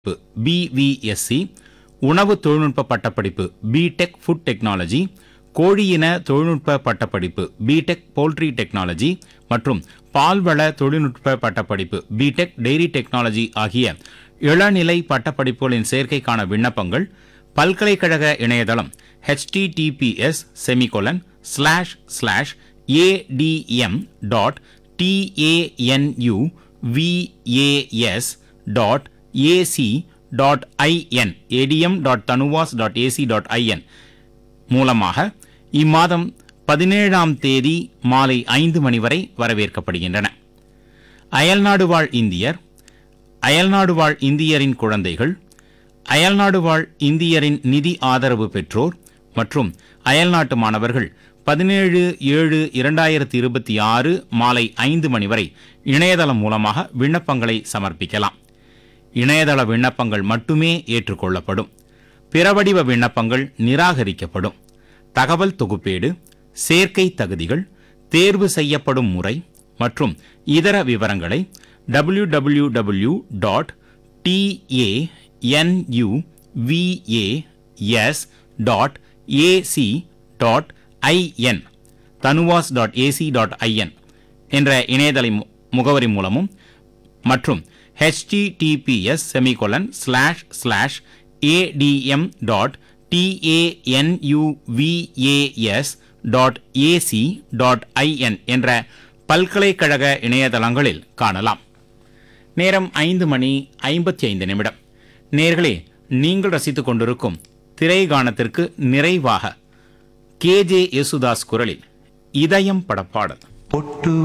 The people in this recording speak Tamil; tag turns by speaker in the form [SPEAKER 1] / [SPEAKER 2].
[SPEAKER 1] பிவிஎஸ்சி உணவு தொழில்நுட்ப பட்டப்படிப்பு பிடெக் ஃபுட் டெக்னாலஜி கோழியின தொழில்நுட்ப பட்டப்படிப்பு பிடெக் போல்ட்ரி டெக்னாலஜி மற்றும் பால்வள தொழில்நுட்ப பட்டப்படிப்பு பிடெக் டெய்ரி டெக்னாலஜி ஆகிய இளநிலை பட்டப்படிப்புகளின் சேர்க்கைக்கான விண்ணப்பங்கள் பல்கலைக்கழக இணையதளம் https semicolon slash slash ADM dot TANU VAS dot AC dot IN ADM dot TANUVAS dot AC dot IN மூலமாக இம்மாதம் பதினேழாம் தேதி மாலை ஐந்து மணி வரை வரவேற்கப்படுகின்றன அயல்நாடு வாழ் இந்தியர் அயல்நாடு வாழ் இந்தியரின் குழந்தைகள் அயல்நாடு வாழ் இந்தியரின் நிதி ஆதரவு பெற்றோர் மற்றும் அயல்நாட்டு மாணவர்கள் பதினேழு ஏழு இரண்டாயிரத்தி இருபத்தி ஆறு மாலை ஐந்து மணி வரை இணையதளம் மூலமாக விண்ணப்பங்களை சமர்ப்பிக்கலாம் இணையதள விண்ணப்பங்கள் மட்டுமே ஏற்றுக்கொள்ளப்படும் பிறவடிவ விண்ணப்பங்கள் நிராகரிக்கப்படும் தகவல் தொகுப்பேடு சேர்க்கை தகுதிகள் தேர்வு செய்யப்படும் முறை மற்றும் இதர விவரங்களை W W W dot TANUVAS dot AC dot IN TANUVAS dot AC dot IN என்ற இணையதள மு- முகவரி மூலமும் மற்றும் https semicolon slash slash ADM dot TANUVAS dot AC dot IN என்ற பல்கலைக்கழக இணையதளங்களில் காணலாம் நேரம் ஐந்து மணி ஐம்பத்தி ஐந்து நிமிடம் நேர்களே நீங்கள் ரசித்துக் கொண்டிருக்கும் திரைகானத்திற்கு நிறைவாக கேஜே யேசுதாஸ் குரலில் இதயம் படப்பாடல்
[SPEAKER 2] பொட்டு